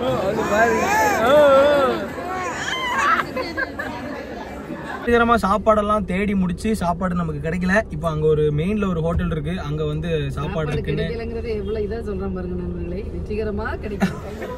சீக்கிரமா சாப்பாடெல்லாம் தேடி முடிச்சு சாப்பாடு நமக்கு கிடைக்கல இப்போ அங்க ஒரு மெயின்ல ஒரு ஹோட்டல் இருக்கு அங்க வந்து சாப்பாடு இருக்குன்னு கிடைக்கலங்கிறது எவ்வளவு இதா சொல்றேன் பாருங்க நண்பர்களே வெற்றிகரமா கிடைக்கும்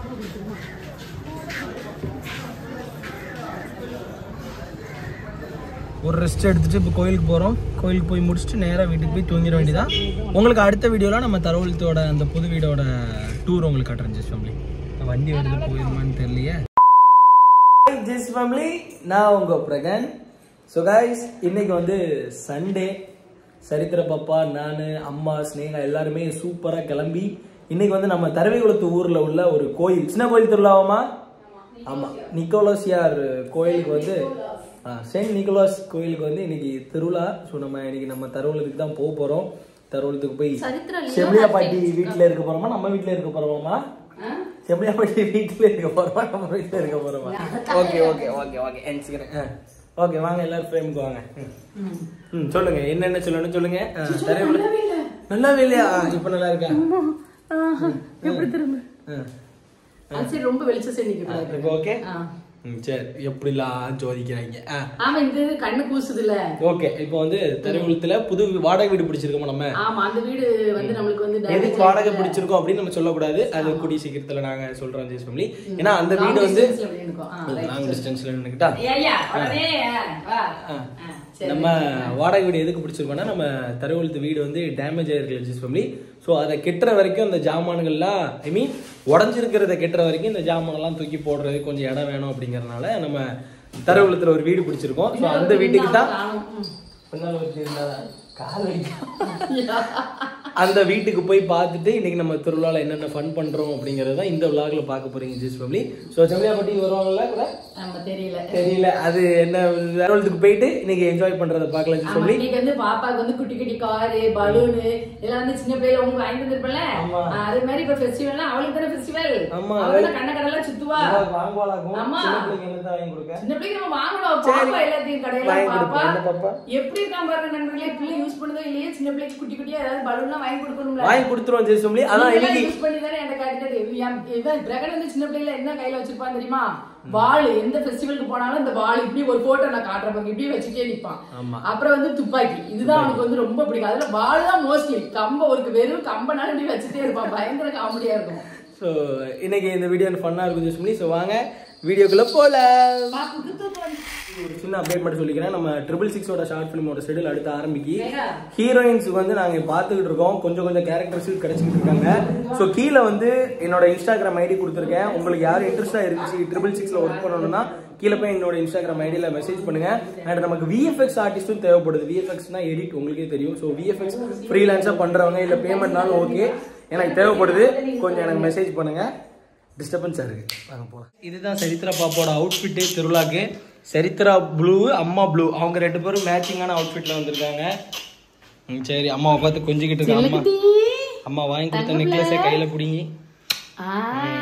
ஒரு ரெஸ்ட் எடுத்துட்டு இப்போ கோயிலுக்கு போறோம் கோயிலுக்கு போய் முடிச்சுட்டு நேரா வீட்டுக்கு போய் தூங்கிட வேண்டியதா உங்களுக்கு அடுத்த வீடியோல நம்ம தரவழுத்தோட அந்த புது வீடோட டூர் உங்களுக்கு காட்டுறேன் ஜெஸ் ஃபேமிலி வண்டி வருது போயிருமான்னு தெரியலையே ஜெஸ் ஃபேமிலி நான் உங்க பிரகன் ஸோ கைஸ் இன்னைக்கு வந்து சண்டே சரித்திர பாப்பா நான் அம்மா ஸ்னேகா எல்லாருமே சூப்பராக கிளம்பி இன்னைக்கு வந்து நம்ம தரவிகுளத்து ஊரில் உள்ள ஒரு கோயில் சின்ன கோயில் திருவிழாவாமா ஆமாம் நிக்கோலோசியார் கோயிலுக்கு வந்து செயின்ட் நிக்கோலாஸ் கோயிலுக்கு வந்து இன்னைக்கு திருவிழா ஸோ நம்ம இன்னைக்கு நம்ம தருவலத்துக்கு தான் போக போகிறோம் தருவலத்துக்கு போய் செம்பியா பாட்டி வீட்டில் இருக்க போகிறோமா நம்ம வீட்டில் இருக்க போகிறோமா செம்பியா பாட்டி வீட்டில் இருக்க போகிறோமா நம்ம வீட்டில் இருக்க போகிறோமா ஓகே ஓகே ஓகே ஓகே என்சிக்கிறேன் ஓகே வாங்க எல்லாரும் ஃப்ரேமுக்கு வாங்க ம். ம் சொல்லுங்க என்னென்ன சொல்லணும் சொல்லுங்க ஆ, தரவுல நல்லாவே இல்லையா ஆ, இப்ப நல்லா இருக்கா எப்படி திரும்ப ஆ. அது சரி ரொம்ப வெளிச்சம் சரி நிக்க கூடாது இப்போ ஓகே ஆ. ம் சரி எப்படிலாம் சோதிக்கிறாங்க ஆ ஆமா இந்த இது கண்ணு கூசுதுல ஓகே இப்போ வந்து தருகுளத்துல புது வாடகை வீடு பிடிச்சிருக்கோமா நம்ம ஆமா அந்த வீடு வந்து நம்மளுக்கு வந்து எதுக்கு வாடகை பிடிச்சிருக்கோம் அப்படின்னு நம்ம சொல்லக்கூடாது அது கூடிய சீக்கிரத்துல நாங்க சொல்றோம் ஜெய்ஸ் ஃபேமிலி ஏன்னா அந்த வீடு வந்து லாங் டிஸ்டன்ஸ்ல நின்னுக்கிட்டா நம்ம வாடகை வீடு எதுக்கு பிடிச்சிருக்கோம்னா நம்ம தருவழுத்து வீடு வந்து டேமேஜ் ஆயிருக்கு ஜிஸ் ஃபேமிலி ஸோ அதை கெட்டுற வரைக்கும் அந்த ஜாமான்கள்லாம் ஐ மீன் உடஞ்சிருக்கிறத கெட்டுற வரைக்கும் இந்த ஜாமான்லாம் தூக்கி போடுறது கொஞ்சம் இடம் வேணும் அப்படிங்கறதுனால நம்ம தருவழுத்துல ஒரு வீடு பிடிச்சிருக்கோம் ஸோ அந்த வீட்டுக்கு தான் பின்னால் வச்சிருந்தா கால் வலிக்கும். அந்த வீட்டுக்கு போய் பார்த்துட்டு இன்னைக்கு நம்ம திருவிழால என்னென்ன ஃபன் பண்றோம் அப்படிங்கறத தான் இந்த விழாக்ல பார்க்க போறீங்க ஜிஸ் ஃபேமிலி ஸோ செம்மியாப்பட்டி வருவாங்கல்ல கூட நம்ம தெரியல தெரியல அது என்ன தருவழுத்துக்கு போயிட்டு இன்னைக்கு என்ஜாய் பண்றத பார்க்கலாம் ஜிஸ் ஆமா, ஃபேமிலி இன்னைக்கு வந்து பாப்பாக்கு வந்து குட்டி குட்டி காரு பலூனு எல்லாம் வந்து சின்ன பிள்ளைல உங்களுக்கு வாங்கி வந்திருப்பல ஆமா. அதே மாதிரி இப்ப ஃபெஸ்டிவல்னா அவளுக்கு தானே ஃபெஸ்டிவல் ஆமா. அவளுக்கு கண்ண கடலாம் சுத்துவா வாங்குவாளாக்கும் ஆமா. சின்ன பிள்ளைங்க என்ன தான் வாங்கி கொடுக்க சின்ன பிள்ளைக்கு நம்ம வாங்கணும் சரி. பாப்பா எல்லாத்தையும் கடையில வாங்கி பாப்பா கொடுப்போம். என்ன பாப்பா? எப்படி இருக்கான் பாருங்க நண்பர்களே பிள்ளை யூஸ் பண்ணதோ இல்லையே சின்ன பிள்ளைக்கு குட்டி குட்டியா ஏதாவது பலூன்லாம் வாங்கி கொடுக்கணும்ல வாங்கி கொடுத்துருவோம் ஜெய் ஃபேமிலி அதான் இன்னைக்கு யூஸ் பண்ணி தானே எனக்கு காட்டினது இவன் இவன் பிரகன் வந்து சின்ன பிள்ளைல என்ன கையில வச்சிருப்பான் தெரியுமா வாள் எந்த ஃபெஸ்டிவலுக்கு போனாலும் இந்த வாள் இப்படி ஒரு போட்டோ நான் காட்டுறேன் பாருங்க, இப்படி வச்சுட்டே நிப்பான் ஆமா. அப்புறம் வந்து துப்பாக்கி இதுதான் அவனுக்கு வந்து ரொம்ப பிடிக்கும் அதுல வாள் தான் மோஸ்ட்லி கம்ப ஒரு வெறும் கம்பனால இப்படி வச்சுட்டே இருப்பான் பயங்கர காமெடியா இருக்கும் ஸோ இன்னைக்கு இந்த வீடியோ ஃபன்னாக இருக்கும் ஜெய் ஃபேமிலி ஸோ வாங்க வீடியோக்குள்ள போல பாப்புக்கு தூக்கம் வந்து- ஒரு சின்ன அப்டேட் மட்டும் சொல்லிக்கிறேன் நம்ம ட்ரிபிள் சிக்ஸோட ஷார்ட் ஃபிலிமோட ஷெடியூல் அடுத்து ஆரம்பிக்கி ஏங்க? ஹீரோயின்ஸுக்கு வந்து நாங்க பார்த்துக்கிட்டு இருக்கோம் கொஞ்சம் கொஞ்சம் கேரக்டர்ஸ் கிடைச்சிக்கிட்டு இருக்காங்க ஸோ கீழே வந்து என்னோட இன்ஸ்டாகிராம் ஐடி கொடுத்துருக்கேன் உங்களுக்கு யாரும் இன்ட்ரெஸ்டா இருந்துச்சு ட்ரிபிள் சிக்ஸ்ல ஒர்க் பண்ணணும்னா கீழே போய் என்னோட இன்ஸ்டாகிராம் ஐடியில மெசேஜ் பண்ணுங்க அண்ட் நமக்கு விஎஃப்எக்ஸ் ஆர்டிஸ்டும் தேவைப்படுது விஎஃப்எக்ஸ்னா எடிட் உங்களுக்கே தெரியும் ஸோ விஎஃப்எக்ஸ் ஃப்ரீலான்ஸா பண்றவங்க இல்ல பேமெண்ட்னாலும் ஓகே எனக்கு தேவைப்படுது கொஞ்சம் எனக்கு மெசேஜ் பண்ணுங்க டிஸ்டர்பன்ஸாக இருக்கு வாங்க போகலாம் இதுதான் சரித்ரா பாப்போட அவுட்ஃபிட்டு திருவிழாக்கு சரித்ரா ப்ளூ அம்மா ப்ளூ அவங்க ரெண்டு பேரும் மேட்சிங்கான அவுட்ஃபிட்டில் வந்திருக்காங்க ம், சரி அம்மாவை பார்த்து கொஞ்சிக்கிட்டு இருக்காங்க அம்மா அம்மா வாங்கி கொடுத்த நெக்லஸை கையில் பிடிங்கி ஆ.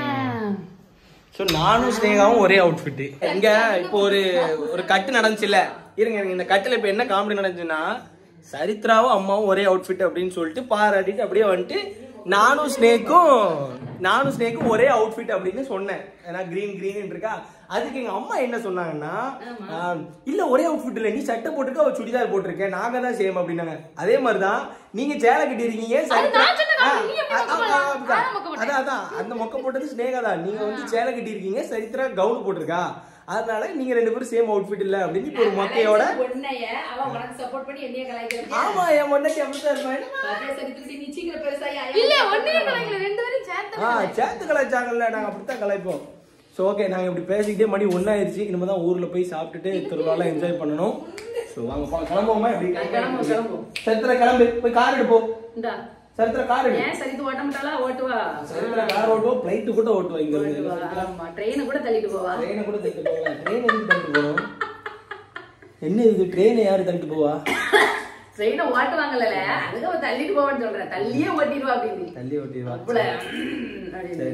ஸோ நானும் ஸ்னேகாவும் ஒரே அவுட்ஃபிட்டு இங்க இப்போ ஒரு ஒரு கட்டு நடந்துச்சுல்ல இருங்க இருங்க, இந்த கட்டில் இப்போ என்ன காமெடி நடந்துச்சுன்னா சரித்ராவும் அம்மாவும் ஒரே அவுட்ஃபிட் அப்படின்னு சொல்லிட்டு பாராட்டிட்டு அப்படியே வந்துட்டு நானும் ஸ்னேக்கும் நானும் ஸ்னேக்கும் ஒரே அவுட்ஃபிட் அப்படின்னு சொன்னேன் ஏன்னா கிரீன் கிரீன் இருக்கா அதுக்கு எங்க அம்மா என்ன சொன்னாங்கன்னா ஆஹ், இல்ல ஒரே அவுட்ஃபிட் இல்ல நீ சட்டை போட்டுருக்க அவ சுடிதார் போட்டிருக்கேன் நாங்க தான் சேம் அப்படின்னாங்க அதே மாதிரிதான் நீங்க சேலை கட்டியிருக்கீங்க சரித்ரா நான் சொன்ன ஆ, காரணம், நீ எப்படி ஆ, மொக்க ஆ, போடல? அப்படிதான். நான் மொக்க போட்டேன். அதான் அதான் அந்த மொக்க போட்டது ஸ்னேகா தான் நீங்க வந்து சேலை கட்டியிருக்கீங்க சரித்ரா கவுன் போட்டிருக்கா அதனால நீங்க ரெண்டு பேரும் சேம் அவுட்ஃபிட் இல்ல அப்படின்னு இப்போ ஒரு மொக்கையோட உன்னைய அவன் உனக்கு சப்போர்ட் பண்ணி என்னைய கலாய்க்கிறான் ஆமா என் மொன்னைக்கு அப்படித்தான் இருப்பேன் பாத்தியா சரி திருப்பி நீ சீக்கிரம் பெருசாயி இல்ல ஒன்னையும் கலாய்க்கல ரெண்டு பேரும் சேர்த்து ஆ சேர்த்து கலாய்ச்சாங்கல்ல நாங்க அப்படித்தான் கலாய்ப்போம் ஸோ ஓகே நாங்க இப்படி பேசிக்கிட்டே மணி ஒன்னாயிருச்சு இனிமே தான் ஊர்ல போய் சாப்பிட்டுட்டு திருவிழாலாம் என்ஜாய் பண்ணணும் ஸோ வாங்க போலாம் கிளம்புவோமா எப்படி கிளம்புவோம், கிளம்புவோம். சரித்திர கிளம்பு போய் கார் எடுப்போ இந்தா சரித்திர கார் எடு ஏன் சரித்து ஓட்ட மாட்டாளா ஓட்டுவா சரித்திர கார் ஓட்டுவோம் பிளைட்டு கூட ஓட்டுவோம் இங்க இருந்து ஆமா ட்ரெயினை கூட தள்ளிட்டு போவா ட்ரெயினை கூட தள்ளிட்டு போகலாம் ட்ரெயின் எதுக்கு தள்ளிட்டு போகணும் என்ன இது ட்ரெயினை யாரு தள்ளிட்டு போவா ட்ரெயினை ஓட்டுவாங்கல்ல அதுக்கு அவ தள்ளிட்டு போவான்னு சொல்றேன் தள்ளியே ஓட்டிடுவா அப்படின்னு தள்ளி ஓட்டிடுவா அப்பல அப்படின்னு சரி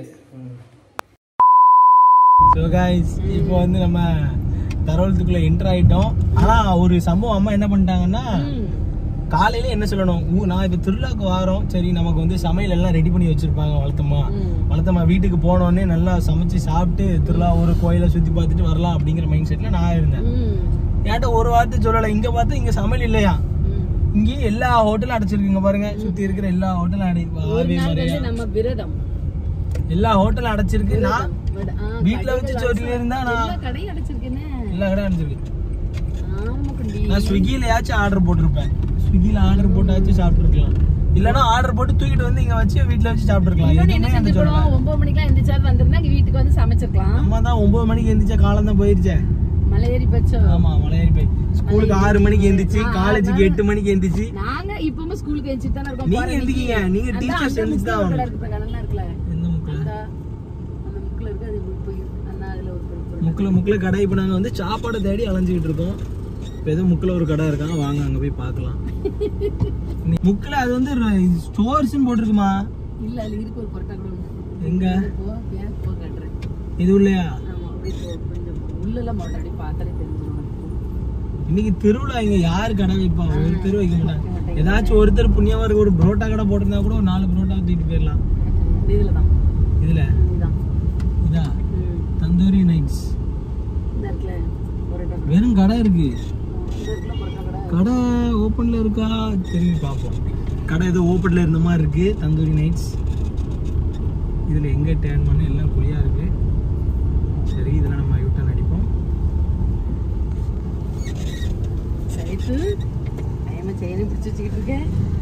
ஸோ காய்ஸ் இப்போ வந்து நம்ம தரவலத்துக்குள்ள என்டர் ஆயிட்டோம் ஆனா ஒரு சம்பவம் அம்மா என்ன பண்ணிட்டாங்கன்னா காலையில என்ன சொல்லணும் ஊ நான் இப்போ திருவிழாக்கு வாரோம் சரி நமக்கு வந்து சமையல் எல்லாம் ரெடி பண்ணி வச்சிருப்பாங்க வளர்த்தம்மா ம். வளர்த்தம்மா வீட்டுக்கு போனோடனே நல்லா சமைச்சு சாப்பிட்டு திருவிழா ஒரு கோயிலை சுத்தி பார்த்துட்டு வரலாம் அப்படிங்கிற மைண்ட் செட்ல நான் இருந்தேன் ம். என்கிட்ட ஒரு வார்த்தை சொல்லலை இங்க பார்த்தா இங்க சமையல் இல்லையா ம். இங்கேயும் எல்லா ஹோட்டலும் அடைச்சிருக்குங்க பாருங்க சுத்தி இருக்கிற எல்லா ஹோட்டலும் அடை ஒரு ஆர்வி நாள் மறையா வந்து நம்ம விரதம் எல்லா ஹோட்டலும் அடைச்சிருக்கு நான் விட- ஆ, வீட்ல வச்சு கடைகள் சொல்லி இருந்தா நான் எல்லா கடையும் அடைச்சிருக்கேன்னு எல்லா கடையும் அடைச்சிருக்கு ஆமா குண்டி நான் ஸ்விக்கிலயாச்சும் ஆர்டர் போட்டிருப்பேன் ஸ்விக்கில ஆர்டர் போட்டாச்சும் சாப்பிட்டுருக்கலாம் இல்லைன்னா ஆர்டர் போட்டு தூக்கிட்டு வந்து இங்க வச்சு வீட்ல வச்சு சாப்பிட்டுருக்கலாம் இன்னொன்னு என்ன எதுவுமே எனக்கு சொல்லல செஞ்சுக்கணும் ஒன்பது மணிக்கெல்லாம் எந்திரிச்சாவது வந்திருந்தா இங்க வீட்டுக்கு வந்து சமைச்சிருக்கலாம் அம்மா தான் ஒன்பது மணிக்கு எந்திரிச்ச காலம் தான் போயிருச்சே மலை ஏறி பச்சோம் ஆமா மலையேறி போய் ஸ்கூலுக்கு ஆறு மணிக்கு எந்திரிச்சு காலேஜுக்கு எட்டு மணிக்கு எந்திரிச்சு நாங்க இப்பவும் ஸ்கூலுக்கு எந்திரிச்சு தானே இருக்கோம் நீங்க போற அன்னைக்கு. எந்திரிக்கீங்க நீங்க அந்த டீச்சர்ஸ் அந்த எந்திரிச்சு தான் முக்குல ஆகணும் இருக்கு பாரு, நல்லா இருக்குல்ல எந்த முக்கில் அந்த அந்த முக்குல இருக்கு அது இப்படி போய் அந்த அதுல ஒரு பொருள் பொருள். முக்கில் முக்கில் கடை இப்போ நாங்கள் வந்து சாப்பாடை தேடி அலைஞ்சிக்கிட்டு இருக்கோம் இப்போ ஏதோ முக்கில் ஒரு கடை இருக்காங்க வாங்க அங்கே போய் பார்க்கலாம் முக்கில் அது வந்து ஸ்டோர்ஸ்னு போட்டிருக்குமா இல்ல அதுல இருக்கு ஒரு பொருட்டா கூட ஒண்ணு. எங்க போ பேங்க் போ கட்டுறேன் இது இல்லையா ஆமா அப்படியே போ, கொஞ்சம் உள்ளெல்லாம் போட்டு அப்படியே பார்த்தாலே தெரிஞ்சிடும் இன்னைக்கு திருவிழா இங்க யாரு கடை வைப்பா ஒரு தெரு வைக்க மாட்டாங்க ஏதாச்சும் ஒருத்தர் புண்ணியமா இருக்க ஒரு புரோட்டா கடை போட்டிருந்தா கூட ஒரு நாலு புரோட்டா தூக்கிட்டு போயிடலாம் இதுல தான் இதுல இதுதான் இதா ம். தந்தூரி நைட்ஸ் இந்த இருக்குல்ல பொரோட்டா வெறும் கடை இருக்கு இந்த இருக்குல்ல பொரோட்டா கடை கடை ஓப்பன்ல இருக்கா திரும்பி பார்ப்போம் கடை ஏதோ ஓப்பன்ல இருந்த மாதிரி இருக்கு தந்தூரி நைட்ஸ் இதுல எங்க டேர்ன் பண்ண எல்லாம் குழியா இருக்கு சரி இதுல நம்ம யூட்டன் அடிப்போம் சைட்டு ஐயம்மா செயினை பிடிச்சி வச்சுக்கிட்டு இருக்கேன்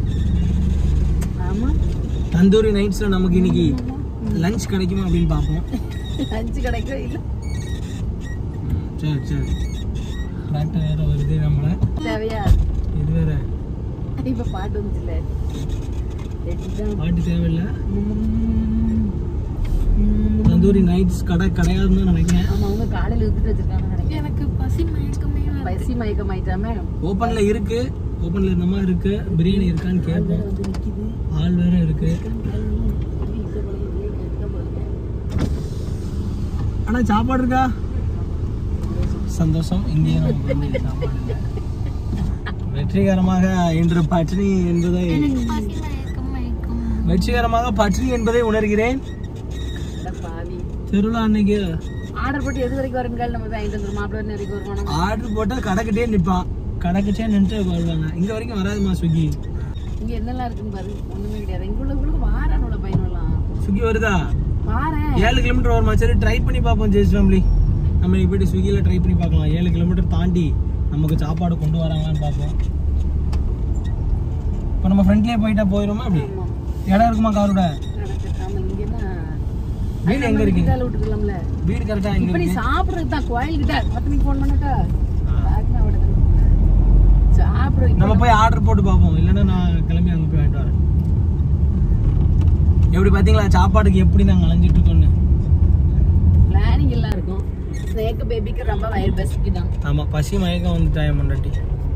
ஆமா தந்தூரி நைட்ஸ்ல நமக்கு இன்னைக்கு லஞ்ச் கிடைக்குமா அப்படின்னு பார்ப்போம் லஞ்சு கிடைக்கும் இல்ல ம், சரி சரி டிராக்டர் வேற வருது நம்மள தேவையா இது வேற இப்ப பாட்டு வந்துச்சுல ரெடிதான். பாட்டு தேவையில்லை ம். ம். தந்தூரி நைட்ஸ் கடை கிடையாதுன்னு தான் நினைக்கிறேன் ஆமா அவங்க காலையில ஊத்திட்டு வச்சிருக்காங்க நினைக்கிறேன் எனக்கு பசி மயக்கமே பசி மயக்கம் ஆயிட்டாம ஓப்பன்ல இருக்கு ஓப்பன்ல இருந்த மாதிரி இருக்கு பிரியாணி இருக்கான்னு கேட்போம் வந்து நிக்குது ஆள் வேற இருக்கு ஆனா சாப்பாடு இருக்கா சந்தோஷம் இந்திய நமக்கு வந்து சாப்பாடு இல்லை. வெற்றிகரமாக இன்று பட்டினி என்பதை வெற்றிகரமாக பட்டினி என்பதை உணர்கிறேன் பாவி திருவிழா அன்னைக்கு ஆர்டர் போட்டு எது வரைக்கும் வருங்க நம்ம போய் வாங்கிட்டு வந்துடும் மாப்பிள்ளை வரைக்கும் வரைக்கும் வருவானா ஆர்டர் போட்டா கடைக்கிட்டே நிப்பான் கடைக்கிட்டே நின்று வருவாங்க இங்க வரைக்கும் வராதுமா ஸ்விக்கி இங்க என்னெல்லாம் இருக்குன்னு பாரு ஒண்ணுமே கிடையாது இங்க உள்ளவங்களுக்கு வாரான் உள்ள பயனுள்ளலாம் ஸ்விக்கி வருதா வாரேன் ஏழு கிலோமீட்டர் வருமா சரி ட்ரை பண்ணி பார்ப்போம் ஜெய்ஸ் ஃபேமிலி நம்ம இன்னைக்கு போயிட்டு ஸ்விக்கியில் ட்ரை பண்ணி பார்க்கலாம் ஏழு கிலோமீட்டர் தாண்டி நமக்கு சாப்பாடு கொண்டு வராங்களான்னு பார்ப்போம் இப்போ நம்ம ஃப்ரெண்ட்லேயே போயிட்டா போயிடுமா அப்படி ஆமா இடம் இருக்குமா காரோட நடக்கு. ஆமா இங்கன்னா வீடு எங்க இருக்கு வீட்டால விட்டுக்கலாம்ல வீடு கரெக்டாக எங்க இப்ப நீ இருக்கு சாப்பிடுறது தான் கோயில் கிட்ட பத்து மணிக்கு போன் பண்ணட்டா ஆ. சாப்பிடுறது நம்ம போய் ஆர்டர் போட்டு பார்ப்போம் இல்லைன்னா நான் கிளம்பி அங்கே போய் வாங்கிட்டு வரேன் எப்படி பார்த்தீங்களா சாப்பாடுக்கு எப்படி நாங்கள் அலைஞ்சிட்டு இருக்கோன்னு பிளானிங் எல்லாம் இருக்கும் ஸ்னேக் பேபிக்கு ரொம்ப வயிறு பசிக்குதான் ஆமாம் பசி மயக்கம் வந்துட்டா என் முன்னாடி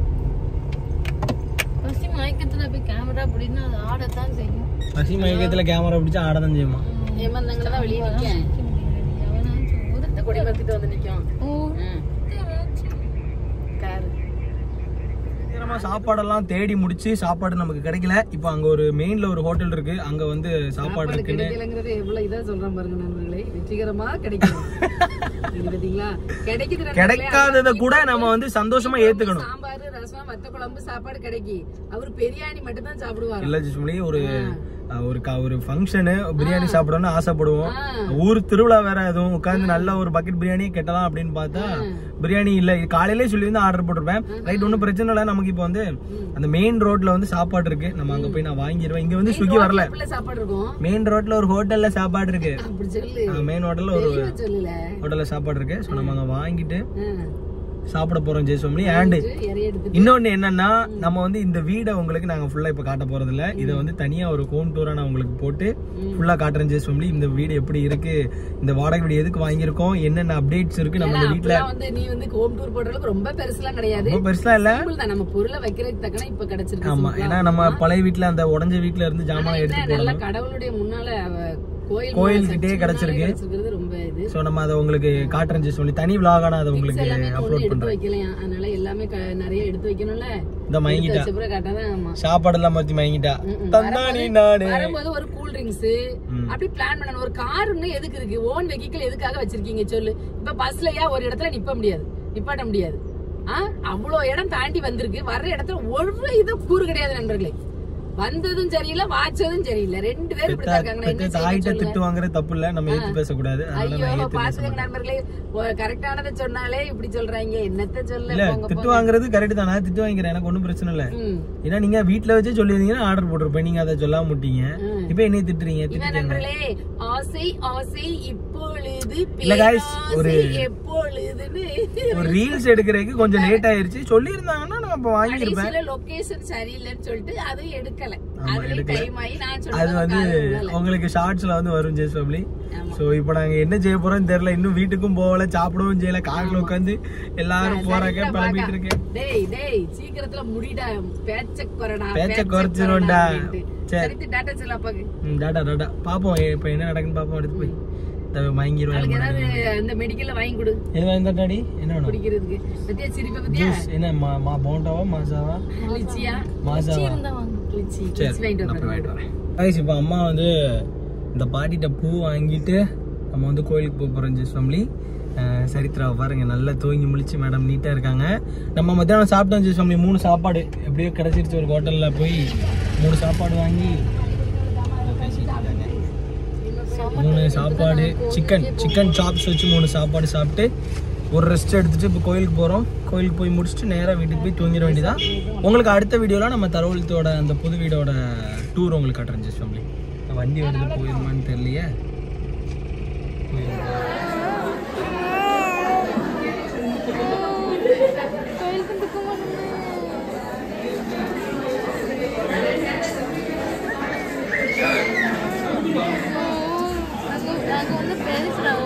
பசி மயக்கத்துல போய் கேமரா அப்படின்னு அது ஆடத்தான் செய்யும் பசி மயக்கத்தில் கேமரா பிடிச்சா ஆட தான் செய்யுமா ஏமாந்தாங்கள தான் வெளியே நிக்கேன் இந்த கொடி மரத்திட்டு வந்து நிக்கும் ம். காரு நம்ம சாப்பாடெல்லாம் தேடி முடிச்சு சாப்பாடு நமக்கு கிடைக்கல இப்போ அங்க ஒரு மெயின்ல ஒரு ஹோட்டல் இருக்கு அங்க வந்து சாப்பாடு இருக்குன்னு கிடைக்கலங்கிறது எவ்வளவு இதா சொல்றேன் பாருங்க நண்பர்களே வெற்றிகரமா கிடைக்கும் இது பாத்தீங்களா கிடைக்குது நண்பர்களே. கிடைக்காதத கூட நம்ம வந்து சந்தோஷமா ஏத்துக்கணும் சாம்பார் ரசம் வத்த குழம்பு சாப்பாடு கிடைக்கி அவர் பிரியாணி மட்டும் தான் சாப்பிடுவாரு இல்ல ஜிஸ்மலி ஒரு அஹ், ஒரு க- ஒரு ஃபங்க்ஷனு பிரியாணி சாப்பிடணும்னு ஆசைப்படுவோம் ஊர் திருவிழா வேற எதுவும் உட்காந்து நல்ல ஒரு பக்கெட் பிரியாணி கெட்டலாம் அப்படின்னு பார்த்தா பிரியாணி இல்ல இது காலையிலே சொல்லி வந்து ஆர்டர் போட்டிருப்பேன் ரைட் ஒன்றும் பிரச்சனை இல்லை நமக்கு இப்போ வந்து அந்த மெயின் ரோட்ல வந்து சாப்பாடு இருக்கு நம்ம அங்க போய் நான் வாங்கிடுவேன் இங்க வந்து ஸ்விக்கி வரல உள்ள சாப்பாடு இருக்கும் மெயின் ரோட்ல ஒரு ஹோட்டல்ல சாப்பாடு இருக்கு அப்படி சொல்லு மெயின் ஹோட்டல்ல ஒரு தெளிவா சொல்லல ஹோட்டல்ல சாப்பாடு இருக்கு ஸோ நம்ம அங்க வாங்கிட்டு ஆ. சாப்பிட போறோம் ஜெய்சோம்லி அண்ட் இறை எடுத்து இன்னொன்னு என்னன்னா நம்ம வந்து இந்த வீடை உங்களுக்கு நாங்க ஃபுல்லா இப்ப காட்ட போறது இல்ல இதை வந்து தனியா ஒரு ஹோம் டூரா நான் உங்களுக்கு போட்டு ஃபுல்லா காட்டுறேன் ஜெய்சோம்லி இந்த வீடு எப்படி இருக்கு இந்த வாடகை வீடு எதுக்கு வாங்கியிருக்கோம் என்னென்ன அப்டேட்ஸ் இருக்கு நம்ம இந்த வீட்ல அப்பெல்லாம் வந்து நீ வந்து ஹோம் டூர் போடுற அளவுக்கு ரொம்ப பெருசுலாம் கிடையாது ரொம்ப பெருசா இல்ல சிம்பிள் தான் நம்ம பொருளை வைக்கிறதுக்கு தக்கன இப்ப கிடைச்சிருக்கு ஆமா ஏன்னா நம்ம பழைய வீட்ல அந்த உடஞ்ச வீட்ல இருந்து ஜாமான் ஆனா எடுத்து என்ன, நல்லா கடவுளுடைய முன்னால அவ கோயில் கோயில்கிட்டயே சர்ச்சுக்கு கிடைச்சிருக்கு. முன்னாலே கிடைச்சிருக்கிறது ரொம்ப இது ஸோ நம்ம அதை உங்களுக்கு காட்டுறேன் ஜெஸ் சொல்லி தனி விலாக நான் அதை உங்களுக்கு எல்லாமே ஒண்ணு அப்லோட் எடுத்து பண்றேன் வைக்கலாம் அதனால எல்லாமே க- நிறைய எடுத்து வைக்கணும்ல இந்த மயங்கிட்டா எடுத்து வச்ச பிறகு கரெக்டா தான் ஆமா சாப்பாடெல்லாம் மாத்தி மயங்கிட்டா ம், ம். தந்தானி நானு வரும்போது ஒரு கூல் ட்ரிங்க்ஸ் அப்படி பிளான் பண்ணணும் ஒரு காருன்னு எதுக்கு இருக்கு ஓன் வெஹிக்கிள் எதுக்காக வச்சிருக்கீங்க சொல்லு இப்ப பஸ்லயா ஒரு இடத்துல நிப்ப முடியாது நிப்பாட்ட முடியாது ஆ அவ்வளவு இடம் தாண்டி வந்திருக்கு வர்ற இடத்துல ஒரு இது கூறு கிடையாது நண்பர்களே வந்ததும் சரியில்லை வாச்சதும் சரியில்லை ரெண்டு பேரும் இப்படி தான் இருக்காங்க நான் என்ன பெத்த செய்ய தாயிட்ட சொல்லுங்க திட்டு வாங்குறது தப்பு இல்ல நம்ம ஏத்து பேசக்கூடாது அதனால நான் ஐயோ ஏத்து பேச பாத்துக்கங்க மாட்டேன் நண்பர்களே கரெக்டானதை சொன்னாலே இப்படி சொல்றாங்க என்னத்த சொல்ல இல்ல போங்க திட்டு வாங்குறது கரெக்ட் தான் நான் திட்டு வாங்கிக்கிறேன் எனக்கு ஒண்ணும் பிரச்சனை இல்ல ம். ஏன்னா நீங்க வீட்ல வச்சு சொல்லியிருந்தீங்கன்னா ஆர்டர் போட்டிருப்பேன் நீங்க அதை சொல்லாம முட்டீங்க ம். இப்ப என்னைய திட்டுறீங்க இவன் திட்டுங்க நண்பர்களே ஆசை ஆசை இப்பொழுது இல்ல guys, ஒரு- பேராசை எப்பொழுதுன்னு ஒரு ரீல்ஸ் எடுக்கிறதுக்கு கொஞ்சம் லேட் ஆயிருச்சு சொல்லியிருந்தாங்கன்னா நான் அப்ப வாங்கியிருப்பேன் கடைசியில லொகேஷன் சரியில்லைன்னு சொல்லிட்டு அதுவும் எடுக்கல ஆமா, அதுலயும் எடுக்கல. டைம் ஆகி நான் அது சொன்னது வந்து காது விழல. உங்களுக்கு ஷார்ட்ஸ்ல வந்து வரும் ஜெஸ் ஃபேமிலி ஆமா. சோ இப்போ நாங்க என்ன செய்ய போறோம்னு தெரியல இன்னும் வீட்டுக்கும் போகல சாப்பிடவும் செய்யல கார்ல உட்காந்து எல்லாரும் போறாங்க சரித்திரம் கிளம்பிட்டு பார்க்க. இருக்கேன் டேய் டேய் சீக்கிரத்துல முடிடா பேச்ச குறடா பேச்ச குறைச்சிருவோம்டா. சரி. சரித்து டாட்டா சொல்ல அப்பாக்கு ம், டாடா டாடா பாப்போம் இப்போ என்ன நடக்குன்னு பாப்போம் எடுத்து போய் தவி மயங்கிடுவேன் அவளுக்கு ஏதாவது இந்த மெடிக்கல்ல வாங்கி கொடு எது வாங்கி டாடி என்ன வேணும் குடிக்கிறதுக்கு பத்தியா சிரிப்பை பத்தியா ஜூஸ் என்ன மா மா போண்டாவா மாசாவா லிச்சியா மாசாவா லிச்சி சரி லிச்சி வாங்கிட்டு நான் போய் வரேன் வாங்கிட்டு வரேன் கைஸ் இப்போ அம்மா வந்து இந்த பாட்டிகிட்ட பூ வாங்கிட்டு நம்ம வந்து கோயிலுக்கு போக போகிறோம் ஜெஸ் ஃபேமிலி சரித்ரா பாருங்க நல்லா தூங்கி முழிச்சு மேடம் நீட்டாக இருக்காங்க நம்ம மத்தியானம் சாப்பிட்டோம் ஜெஸ் ஃபேமிலி மூணு சாப்பாடு எப்படியோ கிடச்சிருச்சு ஒரு ஹோட்டலில் போய் மூணு சாப்பாடு வாங்கி பேசிட்டு இருக்காங்க மூணு சாப்பாடு சிக்கன் சிக்கன் சாப்ஸ் வச்சு மூணு சாப்பாடு சாப்பிட்டு ஒரு ரெஸ்ட் எடுத்துட்டு இப்போ கோயிலுக்கு போகிறோம் கோயிலுக்கு போய் முடிச்சுட்டு நேராக வீட்டுக்கு போய் தூங்கிட வேண்டியதான் உங்களுக்கு அடுத்த வீடியோவில் நம்ம தரவழுத்தோட அந்த புது வீடோட டூர் உங்களுக்கு காட்டுறேன் ஜெஸ் ஃபேமிலி வண்டி வருது போயிருமான்னு தெரியலையே நாங்க வந்து பேசுறோம்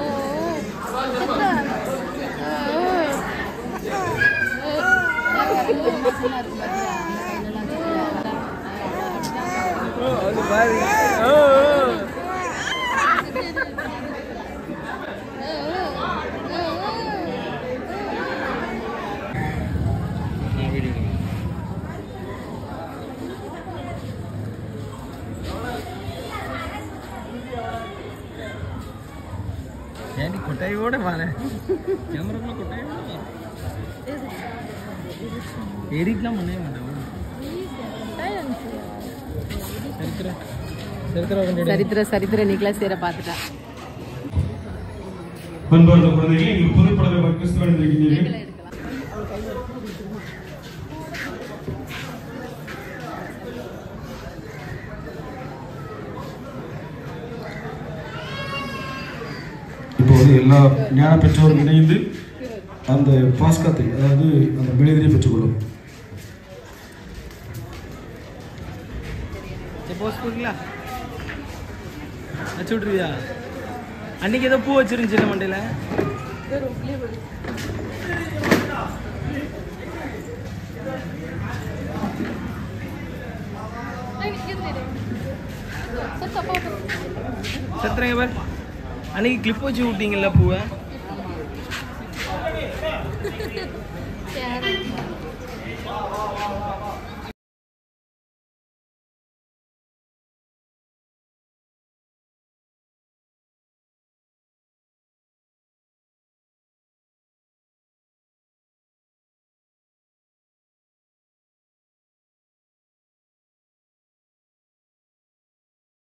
ஏன்டி கொட்டாயோட வாழ கேமராக்குள்ள கொட்டாயோட வா எடிட்லாம் பண்ணவே மாட்டேன் சரித்திர சரித்திர வண்டி சரித்திர சரித்திர நிக்கலா சேர பாத்துட்டா அன்பார்ந்த குழந்தைகளே நீங்கள் புதுப்படத்தை கிறிஸ்துவ இருக்கின்றீர்கள் இப்போது எல்லா ஞான பெற்றோரும் இணைந்து அந்த பாஸ்கத்தை அதாவது அந்த மெழுதிரை பெற்றுக்கொள்ளும் போஸ்ட் கொடுங்களா வச்சு விட்ருவியா அன்னைக்கு ஏதோ பூ வச்சிருந்துச்சு மண்டையில சத்துறங்க பார் அன்னைக்கு கிளிப் வச்சு விட்டீங்கல்ல பூவை